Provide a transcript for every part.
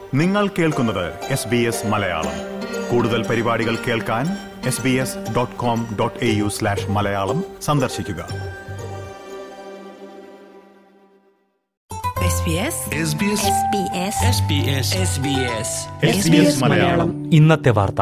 നിങ്ങൾ കേൾക്കുന്നത് S B S Malayalam കൂടുതൽ പരിപാടികൾ കേൾക്കാൻ S B S dot com dot A U slash Malayalam സന്ദർശിക്കുക SBS SBS SBS SBS SBS SBS Malayalam ഇന്നത്തെ വാർത്ത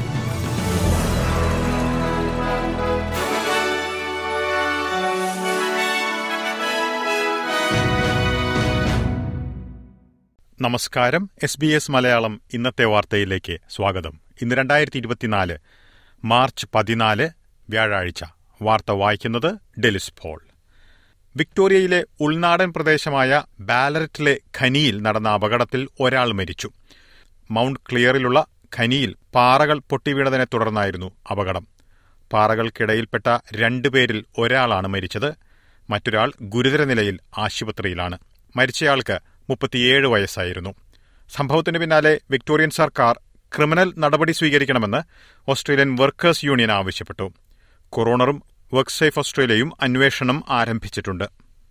നമസ്കാരം എസ് ബി എസ് മലയാളം ഇന്നത്തെ വാർത്തയിലേക്ക് സ്വാഗതം ഇന്ന് രണ്ടായിരത്തി ഇരുപത്തിനാല് മാർച്ച് പതിനാല് വ്യാഴാഴ്ച വാർത്ത വായിക്കുന്നത് ഡെലിസ് പോൾ വിക്ടോറിയയിലെ ഉൾനാടൻ പ്രദേശമായ ബാലററ്റിലെ ഖനിയിൽ നടന്ന അപകടത്തിൽ ഒരാൾ മരിച്ചു മൗണ്ട് ക്ലിയറിലുള്ള ഖനിയിൽ പാറകൾ പൊട്ടിവീണതിനെ തുടർന്നായിരുന്നു അപകടം പാറകൾക്കിടയിൽപ്പെട്ട രണ്ടുപേരിൽ ഒരാളാണ് മരിച്ചത് മറ്റൊരാൾ ഗുരുതര നിലയിൽ ആശുപത്രിയിലാണ് മരിച്ചയാൾക്ക് മുപ്പത്തിയേഴ് വയസ്സായിരുന്നു സംഭവത്തിന് പിന്നാലെ വിക്ടോറിയൻ സർക്കാർ ക്രിമിനൽ നടപടി സ്വീകരിക്കണമെന്ന് ഓസ്ട്രേലിയൻ വർക്കേഴ്സ് യൂണിയൻ ആവശ്യപ്പെട്ടു കൊറോണറും വർക്ക് സേഫ് ഓസ്ട്രേലിയയും അന്വേഷണം ആരംഭിച്ചിട്ടുണ്ട്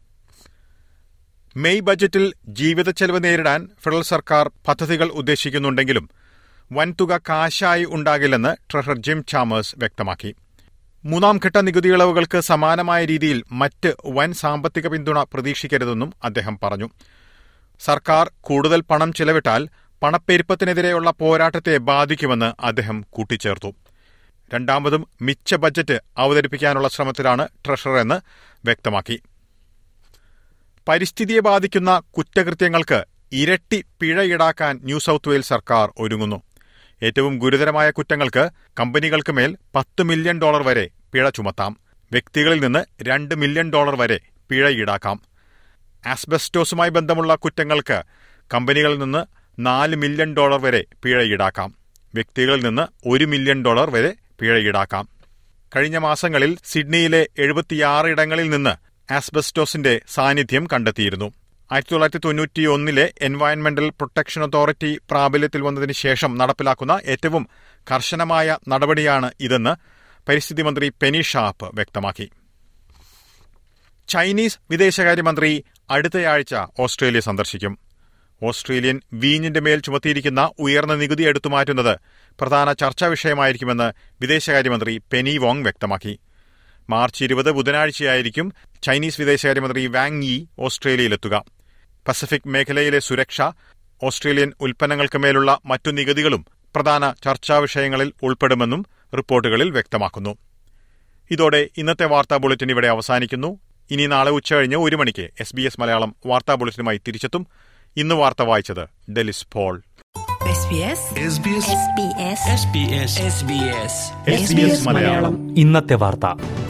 മെയ് ബജറ്റിൽ ജീവിത ചെലവ് നേരിടാൻ ഫെഡറൽ സർക്കാർ പദ്ധതികൾ ഉദ്ദേശിക്കുന്നുണ്ടെങ്കിലും വൻതുക കാശായി ഉണ്ടാകില്ലെന്ന് ട്രഷറർ ജിം ചാമേഴ്സ് വ്യക്തമാക്കി മൂന്നാം ഘട്ട നികുതി ഇളവുകൾക്ക് സമാനമായ രീതിയിൽ മറ്റ് വൻ സാമ്പത്തിക പിന്തുണ പ്രതീക്ഷിക്കരുതെന്നും അദ്ദേഹം പറഞ്ഞു സർക്കാർ കൂടുതൽ പണം ചിലവിട്ടാൽ പണപ്പെരുപ്പത്തിനെതിരെയുള്ള പോരാട്ടത്തെ ബാധിക്കുമെന്ന് അദ്ദേഹം കൂട്ടിച്ചേർത്തു രണ്ടാമതും മിച്ച ബജറ്റ് അവതരിപ്പിക്കാനുള്ള ശ്രമത്തിലാണ് ട്രഷറർ എന്ന് വ്യക്തമാക്കി പരിസ്ഥിതിയെ ബാധിക്കുന്ന കുറ്റകൃത്യങ്ങൾക്ക് ഇരട്ടി പിഴ ഈടാക്കാൻ ന്യൂ സൌത്ത് വെയിൽസ് സർക്കാർ ഒരുങ്ങുന്നു ഏറ്റവും ഗുരുതരമായ കുറ്റങ്ങൾക്ക് കമ്പനികൾക്ക് മേൽ പത്ത് മില്യൺ ഡോളർ വരെ പിഴ ചുമത്താം വ്യക്തികളിൽ നിന്ന് രണ്ട് മില്യൺ ഡോളർ വരെ പിഴ ഈടാക്കാം ആസ്ബെസ്റ്റോസുമായി ബന്ധമുള്ള കുറ്റങ്ങൾക്ക് കമ്പനികളിൽ നിന്ന് നാല് മില്യൺ ഡോളർ വരെ പിഴ ഈടാക്കാം വ്യക്തികളിൽ നിന്ന് ഒരു മില്യൺ ഡോളർ വരെ പിഴ ഈടാക്കാം കഴിഞ്ഞ മാസങ്ങളിൽ സിഡ്നിയിലെ എഴുപത്തിയാറ് ഇടങ്ങളിൽ നിന്ന് ആസ്ബെസ്റ്റോസിന്റെ സാന്നിധ്യം കണ്ടെത്തിയിരുന്നു ആയിരത്തി തൊള്ളായിരത്തി തൊണ്ണൂറ്റിയൊന്നിലെ എൻവയൺമെന്റൽ പ്രൊട്ടക്ഷൻ അതോറിറ്റി പ്രാബല്യത്തിൽ വന്നതിന് ശേഷം നടപ്പിലാക്കുന്ന ഏറ്റവും കർശനമായ നടപടിയാണ് ഇതെന്ന് പരിസ്ഥിതി മന്ത്രി പെനി ഷാപ്പ് വ്യക്തമാക്കി ചൈനീസ് വിദേശകാര്യമന്ത്രി അടുത്തയാഴ്ച ഓസ്ട്രേലിയ സന്ദർശിക്കും ഓസ്ട്രേലിയൻ വീഞ്ഞിന്റെ മേൽ ചുമത്തിയിരിക്കുന്ന ഉയർന്ന നികുതി എടുത്തുമാറ്റുന്നത് പ്രധാന ചർച്ചാ വിഷയമായിരിക്കുമെന്ന് വിദേശകാര്യമന്ത്രി പെനി വോങ് വ്യക്തമാക്കി മാർച്ച് ഇരുപത് ബുധനാഴ്ചയായിരിക്കും ചൈനീസ് വിദേശകാര്യമന്ത്രി വാങ് യി ഓസ്ട്രേലിയയിലെത്തുക പസഫിക് മേഖലയിലെ സുരക്ഷ ഓസ്ട്രേലിയൻ ഉൽപ്പന്നങ്ങൾക്ക് മേലുള്ള മറ്റു നികുതികളും പ്രധാന ചർച്ചാ വിഷയങ്ങളിൽ ഉൾപ്പെടുമെന്നും റിപ്പോർട്ടുകളിൽ വ്യക്തമാക്കുന്നു ഇതോടെ ഇന്നത്തെ വാർത്താ ബുള്ളറ്റിൻ ഇവിടെ അവസാനിക്കുന്നു ഇനി നാളെ ഉച്ചകഴിഞ്ഞ് ഒരു മണിക്ക് എസ് ബി എസ് മലയാളം വാർത്താ ബുള്ളറ്റിനുമായി തിരിച്ചെത്തും ഇന്ന് വാർത്ത വായിച്ചത് Delys Paul SBS SBS SBS SBS SBS SBS Malayalam ഇന്നത്തെ വാർത്ത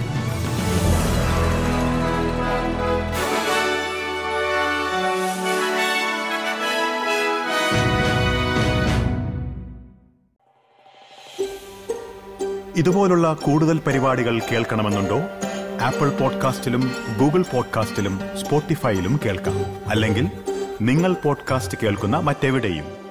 ഇതുപോലുള്ള കൂടുതൽ പരിപാടികൾ കേൾക്കണമെന്നുണ്ടോ ആപ്പിൾ പോഡ്കാസ്റ്റിലും ഗൂഗിൾ പോഡ്കാസ്റ്റിലും സ്പോട്ടിഫൈയിലും കേൾക്കാം അല്ലെങ്കിൽ നിങ്ങൾ പോഡ്കാസ്റ്റ് കേൾക്കുന്ന മറ്റെവിടെയും